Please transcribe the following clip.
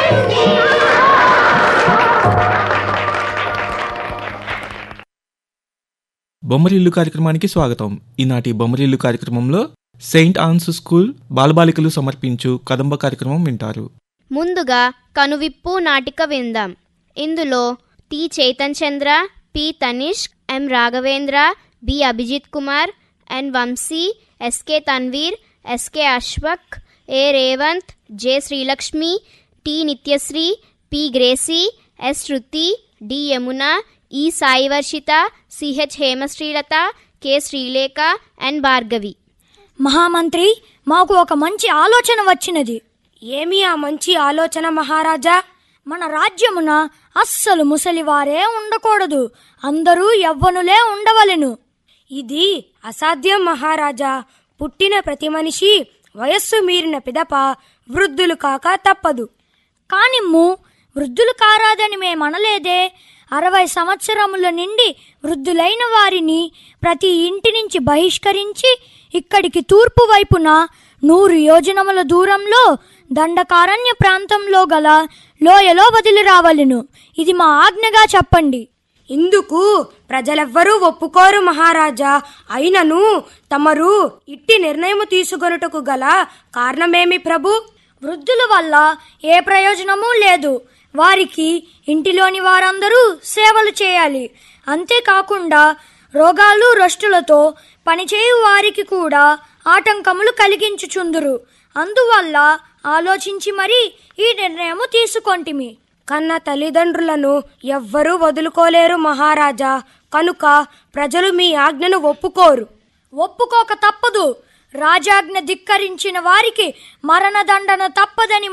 బొమ్మరిల్లు కార్యక్రమానికి స్వాగతం ఈనాటి బొమ్మరిల్లు కార్యక్రమంలో సెయింట్ ఆన్స్ స్కూల్ బాలబాలికలు సమర్పించు కదంబ కార్యక్రమం వింటారు ముందుగా కనువిప్పు నాటిక విందాం ఇందులో T Chaitan Chandra P Tanishk M Raghavendra B Abhijit Kumar N Vamsi SK Tanveer SK Ashwak A Revanth J Srilakshmi T Nityasri P Gracie S Shruti D Yamuna E Sai Varshitha CH Hemasrilatha K Srilekha N Bhargavi మహామంత్రి మాకు ఒక మంచి ఆలోచన వచ్చినది ఏమి ఆ మంచి ఆలోచన మహారాజా మన రాజ్యమున అస్సలు ముసలివారే ఉండకూడదు అందరూ యవ్వనులే ఉండవలెను ఇది అసాధ్యం మహారాజా పుట్టిన ప్రతి మనిషి వయస్సు మీరిన పిదప వృద్ధులు కాక తప్పదు కానిమ్ము వృద్ధులు కారాదని మేమనలేదే అరవై సంవత్సరముల నుండి వృద్ధులైన వారిని ప్రతి ఇంటి నుంచి బహిష్కరించి ఇక్కడికి తూర్పు వైపున నూరు యోజనముల దూరంలో దండకారణ్య ప్రాంతంలో గల లోయలో వదిలి రావలెను ఇది మా ఆజ్ఞగా చెప్పండి ఇందుకు ప్రజలెవ్వరూ ఒప్పుకోరు మహారాజా అయినను తమరు ఇట్టి నిర్ణయము తీసుకొనుటకు గల కారణమేమి ప్రభు వృద్ధుల వల్ల ఏ ప్రయోజనమూ లేదు వారికి ఇంటిలోని వారందరూ సేవలు చేయాలి అంతేకాకుండా రోగాలు రష్టులతో పనిచేయు వారికి కూడా ఆటంకములు కలిగించుచుందురు అందువల్ల ఆలోచించి మరీ ఈ నిర్ణయము తీసుకొంటిమి కన్న తల్లిదండ్రులను ఎవ్వరూ వదులుకోలేరు మహారాజా కనుక ప్రజలు మీ ఆజ్ఞను ఒప్పుకోరు ఒప్పుకోక తప్పదు రాజాజ్ఞ ధిక్కరించిన వారికి మరణదండన తప్పదని